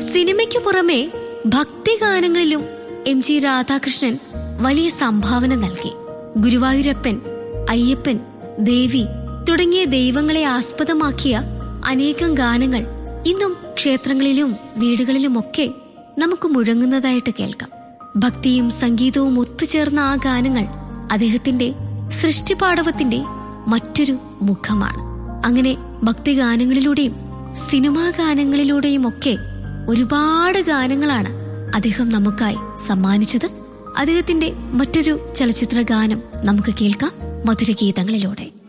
സിനിമയ്ക്ക് പുറമെ ഭക്തിഗാനങ്ങളിലും M G Radhakrishnan വലിയ സംഭാവന നൽകി ഗുരുവായൂരപ്പൻ അയ്യപ്പൻ ദേവി തുടങ്ങിയ ദൈവങ്ങളെ ആസ്പദമാക്കിയ അനേകം ഗാനങ്ങൾ ഇന്നും ക്ഷേത്രങ്ങളിലും വീടുകളിലുമൊക്കെ നമുക്ക് മുഴങ്ങുന്നതായിട്ട് കേൾക്കാം ഭക്തിയും സംഗീതവും ഒത്തുചേർന്ന ആ ഗാനങ്ങൾ അദ്ദേഹത്തിന്റെ സൃഷ്ടിപാടവത്തിന്റെ മറ്റൊരു മുഖമാണ് അങ്ങനെ ഭക്തിഗാനങ്ങളിലൂടെയും സിനിമാ ഗാനങ്ങളിലൂടെയും ഒക്കെ ഒരുപാട് ഗാനങ്ങളാണ് അദ്ദേഹം നമുക്കായി സമ്മാനിച്ചത് അദ്ദേഹത്തിന്റെ മറ്റൊരു ചലച്ചിത്ര ഗാനം നമുക്ക് കേൾക്കാം മധുരഗീതങ്ങളിലൂടെ